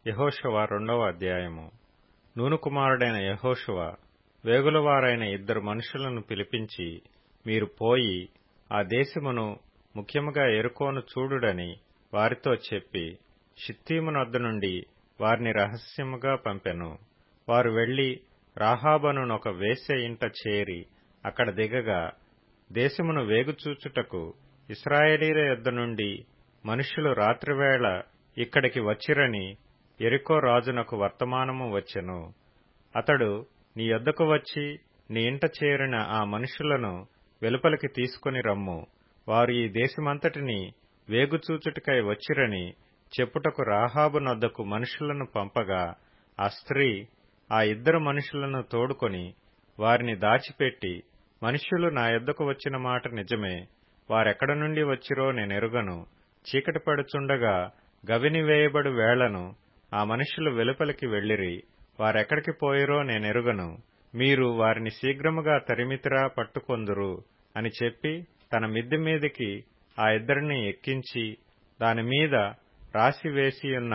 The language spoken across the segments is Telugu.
యహోషువ రెండవ అధ్యాయము నూను కుమారుడైన యహోషువ వేగులవారైన ఇద్దరు మనుషులను పిలిపించి మీరు పోయి ఆ దేశమును ముఖ్యముగా ఎరుకోను చూడుడని వారితో చెప్పి షిత్తీమునొద్ద నుండి వారిని రహస్యముగా పంపెను వారు వెళ్లి రాహాబనునొక వేశ్య ఇంట చేరి అక్కడ దిగగా దేశమును వేగుచూచుటకు ఇస్రాయేలీల యొద్ద నుండి మనుష్యులు రాత్రివేళ ఇక్కడికి వచ్చిరని ఎరికో రాజునకు వర్తమానము వచ్చెను అతడు నీ యొద్దకు వచ్చి నీ ఇంట చేరిన ఆ మనుషులను వెలుపలికి తీసుకుని రమ్ము వారు ఈ దేశమంతటిని వేగుచూచుటకై వచ్చిరని చెప్పుటకు రాహాబు నొద్దకు మనుషులను పంపగా ఆ స్త్రీ ఆ ఇద్దరు మనుషులను తోడుకొని వారిని దాచిపెట్టి మనుష్యులు నా యొద్దకు వచ్చిన మాట నిజమే వారెక్కడ నుండి వచ్చిరో నేనెరుగను చీకటి పడుచుండగా గవిని వేయబడు వేళను ఆ మనుష్యులు వెలుపలికి వెళ్లిరి వారెక్కడికి పోయిరో నేనెరుగను మీరు వారిని శీఘ్రముగా తరిమితిరా పట్టుకొందురు అని చెప్పి తన మిద్దె మీదికి ఆ ఇద్దరిని ఎక్కించి దానిమీద రాసివేసియున్న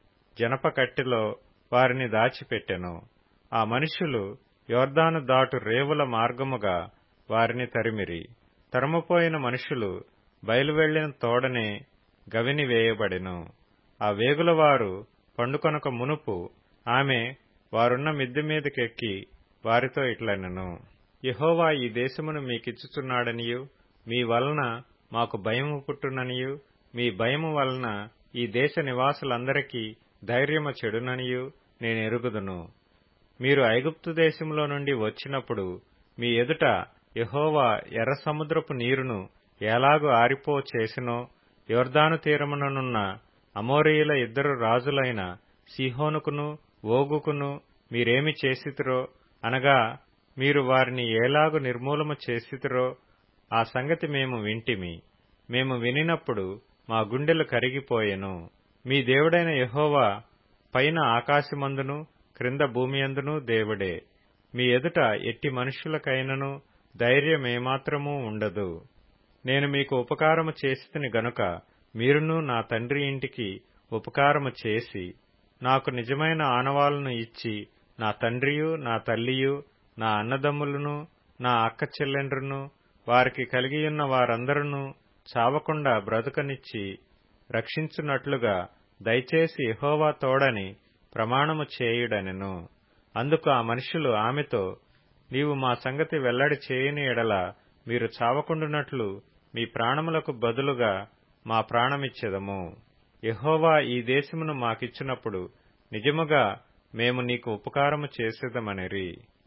జనప కట్టెలో వారిని దాచిపెట్టెను ఆ మనుష్యులు యోర్దాను దాటు రేవుల మార్గముగా వారిని తరిమిరి తరుముపోయిన మనుషులు బయలువెళ్లిన తోడనే గవిని వేయబడెను ఆ వేగులవారు పండుకొనక మునుపు ఆమె వారున్న మిద్దె మీదకెక్కి వారితో ఇట్లనెను యహోవా ఈ దేశమును మీకిచ్చుచున్నాడనియు మీ వలన మాకు భయము పుట్టుననియు మీ భయము వలన ఈ దేశ నివాసులందరికీ ధైర్యము చెడుననియు నేనెరుగుదును మీరు ఐగుప్తు దేశంలో నుండి వచ్చినప్పుడు మీ ఎదుట యహోవా ఎర్ర సముద్రపు నీరును ఎలాగు ఆరిపో చేసినో యోర్దాను తీరముననున్న అమోరీయుల ఇద్దరు రాజులైన సిహోనుకును ఓగుకును మీరేమి చేసితిరో అనగా మీరు వారిని ఏలాగు నిర్మూలము చేసితిరో ఆ సంగతి మేము వింటిమి మేము వినినప్పుడు మా గుండెలు కరిగిపోయెను మీ దేవుడైన యహోవా పైన ఆకాశమందును క్రింద భూమియందును దేవుడే మీ ఎదుట ఎట్టి మనుష్యులకైనను ధైర్యమేమాత్రమూ ఉండదు నేను మీకు ఉపకారము చేసితిని గనుక మీరును నా తండ్రి ఇంటికి ఉపకారము చేసి నాకు నిజమైన ఆనవాలను ఇచ్చి నా తండ్రియు నా తల్లియు నా అన్నదమ్ములను నా అక్క చెల్లెండ్రును వారికి కలిగియున్న వారందరూ చావకుండా బ్రతుకనిచ్చి రక్షించున్నట్లుగా దయచేసి యహోవా తోడని ప్రమాణము చేయుడనెను అందుకు ఆ మనుషులు ఆమెతో నీవు మా సంగతి వెల్లడి చేయని ఎడల మీరు చావకుండునట్లు మీ ప్రాణములకు బదులుగా మా ప్రాణమిచ్చెదము యహోవా ఈ దేశమును మాకిచ్చినప్పుడు నిజముగా మేము నీకు ఉపకారము చేసేదమనిరి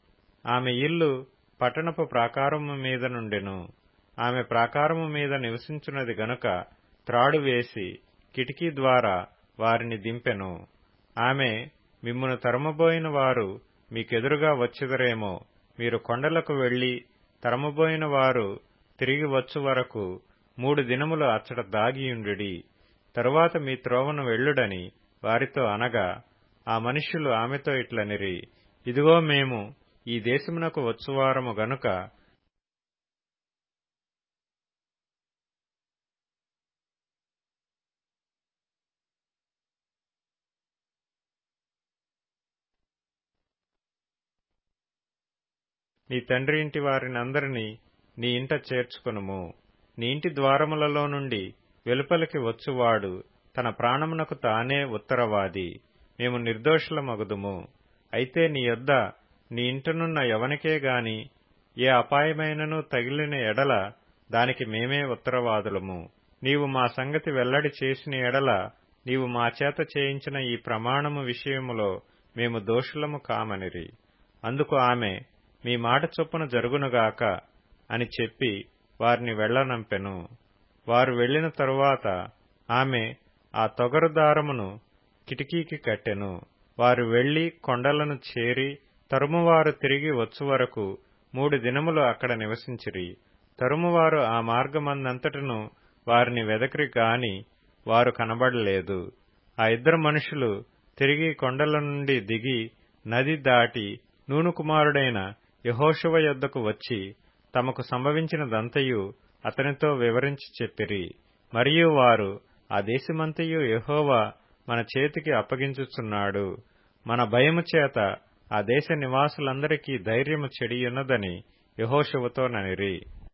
ఆమె ఇల్లు పట్టణపు ప్రాకారము మీద నుండెను ఆమె ప్రాకారము మీద నివసించున్నది గనుక త్రాడు వేసి కిటికీ ద్వారా వారిని దింపెను ఆమె మిమ్మును తరమబోయిన వారు మీకెదురుగా వచ్చెదరేమో మీరు కొండలకు వెళ్లి తరమబోయిన వారు తిరిగి వచ్చు వరకు మూడు దినములు అచ్చట దాగియుండుడి తరువాత మీ త్రోవను వెళ్ళుడని వారితో అనగా ఆ మనుష్యులు ఆమెతో ఇట్లనిరి ఇదిగో మేము ఈ దేశమునకు వచ్చువారము గనుక నీ తండ్రి ఇంటి వారినందరినీ నీ ఇంట చేర్చుకొనుము నీ ఇంటి ద్వారములలో నుండి వెలుపలికి వచ్చువాడు తన ప్రాణమునకు తానే ఉత్తరవాది మేము నిర్దోషులమగుదుము అయితే నీ యొద్ద నీ ఇంటనున్న ఎవనికే గాని ఏ అపాయమైనను తగిలిన ఎడల దానికి మేమే ఉత్తరవాదులము నీవు మా సంగతి వెల్లడి చేసిన ఎడల నీవు మా చేత చేయించిన ఈ ప్రమాణము విషయములో మేము దోషులము కామనిరి అందుకు ఆమె మీ మాట చొప్పున జరుగునుగాక అని చెప్పి వారిని వెళ్లనంపెను వారు వెళ్లిన తరువాత ఆమె ఆ తొగరు దారమును కిటికీకి కట్టెను వారు వెళ్లి కొండలను చేరి తరుమువారు తిరిగి వచ్చు వరకు మూడు దినములు అక్కడ నివసించిరి తరుమువారు ఆ మార్గమందంతటను వారిని వెదకిరి గాని వారు కనబడలేదు ఆ ఇద్దరు మనుషులు తిరిగి కొండల నుండి దిగి నది దాటి నూను కుమారుడైన యహోషువ యొద్దకు వచ్చి తమకు సంభవించినదంతయు అతనితో వివరించి చెప్పిరి మరియు వారు ఆ దేశమంతయు యహోవా మన చేతికి అప్పగించుచున్నాడు మన భయము చేత ఆ దేశ నివాసులందరికీ ధైర్యము చెడియున్నదని యహోశువతో ననిరి